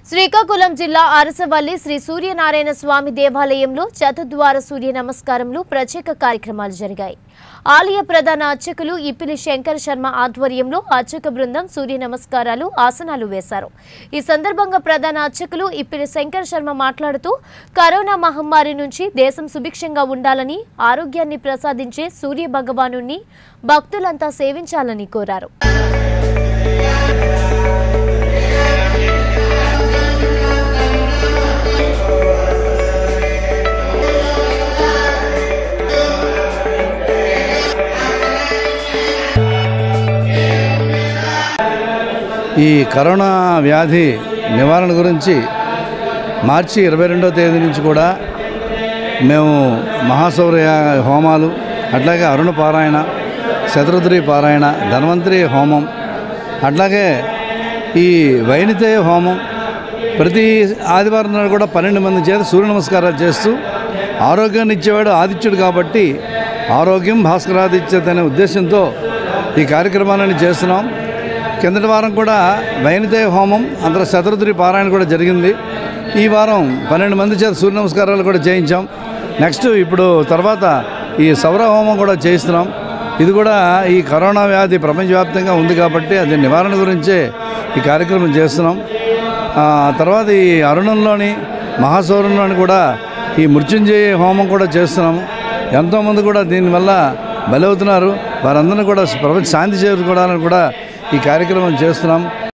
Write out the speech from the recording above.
శ్రీకాకుళం జిల్లా అరసవల్లి శ్రీ సూర్యనారాయణ స్వామి దేవాలయంలో చతుర్ద్వార సూర్య నమస్కారంలో ప్రత్యేక కార్యక్రమాలు జరిగాయి ఆలయ ప్రధాన అర్చకులు ఇప్పిలి శంకర్ శర్మ ఆధ్వర్యంలో అర్చక బృందం సూర్య నమస్కారాలు ఆసనాలు వేశారు ఈ సందర్భంగా ప్రధాన అర్చకులు ఇప్పిలి శంకర్ శర్మ మాట్లాడుతూ కరోనా మహమ్మారి నుంచి దేశం సుభిక్షంగా ఉండాలని ఆరోగ్యాన్ని ప్రసాదించే సూర్య భగవాను భక్తులంతా సేవించాలని కోరారు ఈ కరోనా వ్యాధి నివారణ గురించి మార్చి ఇరవై రెండవ తేదీ నుంచి కూడా మేము మహాసౌర్య హోమాలు అట్లాగే అరుణ పారాయణ శతరుద్రి పారాయణ ధన్వంతరి హోమం అట్లాగే ఈ వైనితేయ హోమం ప్రతి ఆదివారం నాడు కూడా పన్నెండు మంది చేత సూర్య నమస్కారాలు చేస్తూ ఆరోగ్యాన్ని ఇచ్చేవాడు ఆదిత్యుడు కాబట్టి ఆరోగ్యం భాస్కరాదిత్యత అనే ఉద్దేశంతో ఈ కార్యక్రమాలను చేస్తున్నాం కిందటి వారం కూడా వైనితేయ హోమం అంతర శతరుద్రి పారాయణ కూడా జరిగింది ఈ వారం పన్నెండు మంది చేత సూర్య నమస్కారాలు కూడా చేయించాం నెక్స్ట్ ఇప్పుడు తర్వాత ఈ సౌర హోమం కూడా చేయిస్తున్నాం ఇది కూడా ఈ కరోనా వ్యాధి ప్రపంచవ్యాప్తంగా ఉంది కాబట్టి అది నివారణ గురించే ఈ కార్యక్రమం చేస్తున్నాం ఆ తర్వాత ఈ అరుణంలోని మహాసౌరంలోని కూడా ఈ మృత్యుంజయ హోమం కూడా చేస్తున్నాము ఎంతోమంది కూడా దీనివల్ల బలవుతున్నారు వారందరినీ కూడా ప్రపంచ శాంతి చేరుకోవడానికి కూడా ఈ కార్యక్రమం చేస్తున్నాం